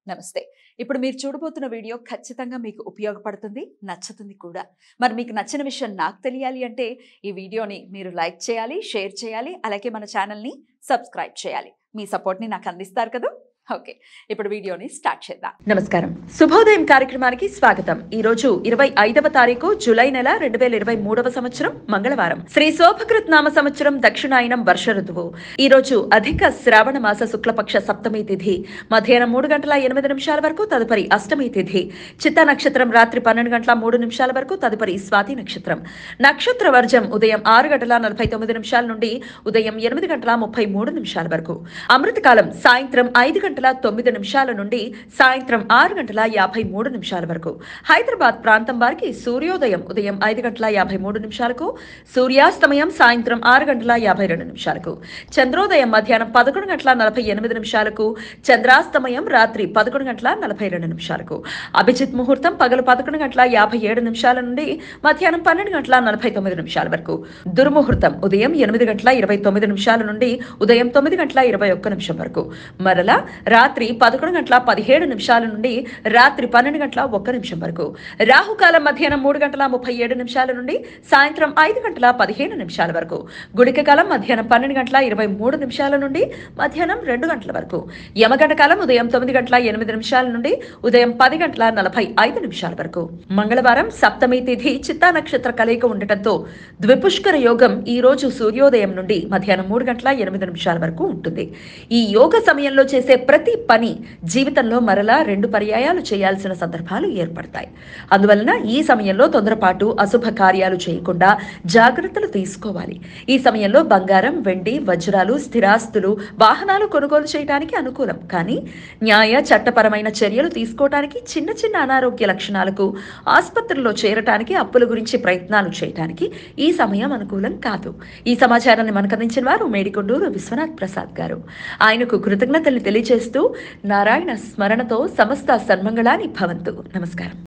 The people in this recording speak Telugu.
నమస్తే ఇప్పుడు మీరు చూడబోతున్న వీడియో ఖచ్చితంగా మీకు ఉపయోగపడుతుంది నచ్చుతుంది కూడా మరి మీకు నచ్చిన విషయం నాకు తెలియాలి అంటే ఈ వీడియోని మీరు లైక్ చేయాలి షేర్ చేయాలి అలాగే మన ఛానల్ని సబ్స్క్రైబ్ చేయాలి మీ సపోర్ట్ని నాకు అందిస్తారు కదా ఓకే ఇప్పుడు వీడియోని స్టార్ట్ చేద్దాం నమస్కారం శుభోదయం కార్యక్రమానికి స్వాగతం ఈ రోజు ఇరవై ఐదవ తారీఖు జూలై నెల రెండు వేల ఇరవై మూడవ సంవత్సరం మంగళవారం శ్రీ శోభకృత్ నామ సంవత్సరం దక్షిణాయనం వర్ష ఋతువు ఈ రోజు అధిక శ్రావణ మాస శుక్లపక్ష సప్తమి తిథి మధ్యాహ్నం మూడు గంటల ఎనిమిది నిమిషాల వరకు తదుపరి అష్టమి తిథి చిత్త నక్షత్రం రాత్రి పన్నెండు గంటల మూడు నిమిషాల వరకు తదుపరి స్వాతి నక్షత్రం నక్షత్ర వర్జం ఉదయం ఆరు గంటల నలభై తొమ్మిది నిమిషాల నుండి ఉదయం ఎనిమిది గంటల ముప్పై మూడు నిమిషాల వరకు అమృతకాలం సాయంత్రం ఐదు గంటల తొమ్మిది నిమిషాల నుండి సాయంత్రం ఆరు గంటల యాభై మూడు నిమిషాల వరకు హైదరాబాద్ ప్రాంతం వారికి సూర్యోదయం ఉదయం ఐదు గంటల యాభై మూడు నిమిషాలకు సూర్యాస్తమయం సాయంత్రం ఆరు గంటల యాభై రెండు నిమిషాలకు చంద్రోదయం మధ్యాహ్నం పదకొండు గంటల నలభై ఎనిమిది నిమిషాలకు చంద్రాస్తమయం రాత్రి పదకొండు గంటల నలభై రెండు నిమిషాలకు అభిజిత్ ముహూర్తం పగలు పదకొండు గంటల యాభై ఏడు నిమిషాల నుండి మధ్యాహ్నం పన్నెండు గంటల నలభై తొమ్మిది నిమిషాల వరకు దుర్ముహూర్తం ఉదయం ఎనిమిది గంటల ఇరవై తొమ్మిది నిమిషాల నుండి ఉదయం తొమ్మిది గంటల ఇరవై ఒక్క నిమిషం వరకు మరలా రాత్రి పదకొండు గంటల పదిహేడు నిమిషాల నుండి రాత్రి పన్నెండు గంటల ఒక్క నిమిషం వరకు రాహుకాలం మధ్యాహ్నం మూడు గంటల ముప్పై ఏడు నిమిషాల నుండి సాయంత్రం ఐదు గంటల పదిహేను నిమిషాల వరకు గుడిక కాలం మధ్యాహ్నం పన్నెండు గంటల ఇరవై మూడు నిమిషాల నుండి మధ్యాహ్నం రెండు గంటల వరకు యమగంట కాలం ఉదయం తొమ్మిది గంటల ఎనిమిది నిమిషాల నుండి ఉదయం పది గంటల నలభై ఐదు నిమిషాల వరకు మంగళవారం సప్తమి తిథి చిత్తా నక్షత్ర కలయిక ఉండటంతో ద్విపుష్కర యోగం ఈ రోజు సూర్యోదయం నుండి మధ్యాహ్నం మూడు గంటల ఎనిమిది నిమిషాల వరకు ఉంటుంది ఈ యోగ సమయంలో చేసే ప్రతి పని జీవితంలో మరలా రెండు పర్యాయాలు చేయాల్సిన సందర్భాలు ఏర్పడతాయి అందువలన ఈ సమయంలో తొందరపాటు అశుభ కార్యాలు చేయకుండా జాగ్రత్తలు తీసుకోవాలి ఈ సమయంలో బంగారం వెండి వజ్రాలు స్థిరాస్తులు వాహనాలు కొనుగోలు చేయడానికి అనుకూలం కానీ న్యాయ చట్టపరమైన చర్యలు తీసుకోవడానికి చిన్న చిన్న అనారోగ్య లక్షణాలకు ఆసుపత్రుల్లో చేరటానికి అప్పుల గురించి ప్రయత్నాలు చేయడానికి ఈ సమయం అనుకూలం కాదు ఈ సమాచారాన్ని మనకు అందించిన వారు మేడికొండూరు విశ్వనాథ్ ప్రసాద్ గారు ఆయనకు కృతజ్ఞతలు తెలియజేస్తూ నారాయణ స్మరణతో సమస్త సన్మంగళాన్ని భవంతు నమస్కారం